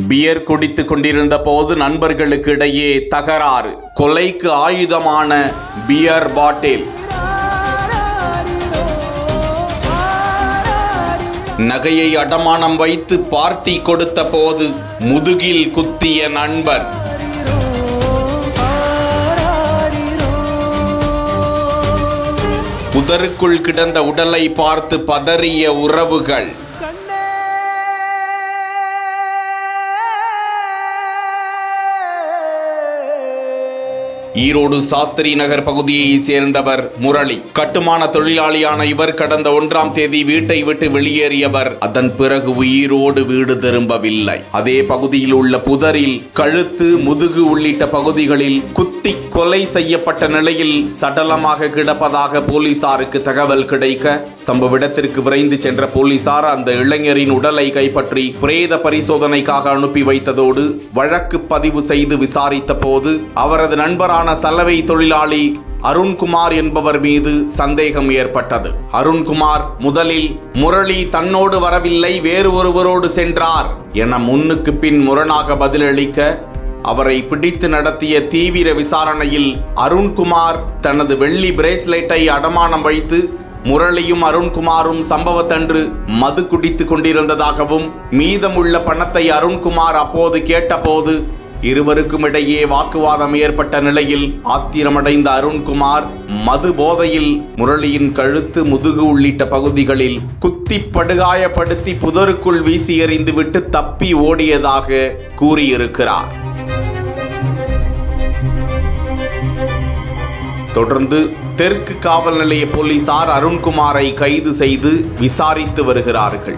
pier குடித்துக் கொண்டிருந்த போது நண்பர்களுக்கு இடையே தகராறு கொலைக்கு ஆயுதமான பியர் பாட்டில் நகையை அடமானம் வைத்து பார்ட்டி கொடுத்த போது முதுகில் குத்திய நண்பன் புதருக்குள் கிடந்த உடலை பார்த்து பதறிய உறவுகள் ஈரோடு சாஸ்திரி நகர் பகுதியை சேர்ந்தவர் முரளி கட்டுமான தொழிலாளியான இவர் கடந்த ஒன்றாம் தேதி வீட்டை விட்டு வெளியேறியவர் அதன் பிறகு உயிரோடு வீடு திரும்பவில்லை அதே பகுதியில் உள்ள புதரில் கழுத்து முதுகு உள்ளிட்ட பகுதிகளில் குத்தி கொலை செய்யப்பட்ட நிலையில் சடலமாக கிடப்பதாக போலீசாருக்கு தகவல் கிடைக்க சம்பவ இடத்திற்கு விரைந்து சென்ற போலீசார் அந்த இளைஞரின் உடலை கைப்பற்றி பிரேத பரிசோதனைக்காக அனுப்பி வைத்ததோடு வழக்கு பதிவு செய்து விசாரித்த போது அவரது நண்பரான சலவை தொழிலாளி அருண்குமார் என்பவர் மீது சந்தேகம் ஏற்பட்டது அருண்குமார் முதலில் முரளி தன்னோடு வரவில்லை வேறு ஒருவரோடு சென்றார் என முன்னுக்கு பின் முரணாக பதிலளிக்க அவரை பிடித்து நடத்திய தீவிர விசாரணையில் அருண்குமார் தனது வெள்ளி பிரேஸ்லெட்டை அடமானம் வைத்து முரளியும் அருண்குமாரும் சம்பவத்தன்று மது குடித்துக் கொண்டிருந்ததாகவும் மீதமுள்ள பணத்தை அருண்குமார் அப்போது கேட்டபோது இருவருக்கும் இடையே வாக்குவாதம் ஏற்பட்ட நிலையில் ஆத்திரமடைந்த அருண்குமார் மது போதையில் முரளியின் கழுத்து முதுகு உள்ளிட்ட பகுதிகளில் குத்தி படுகாயப்படுத்தி புதருக்குள் வீசி எறிந்துவிட்டு தப்பி ஓடியதாக கூறியிருக்கிறார் தொடர்ந்து தெற்கு காவல் நிலைய போலீசார் அருண்குமாரை கைது செய்து விசாரித்து வருகிறார்கள்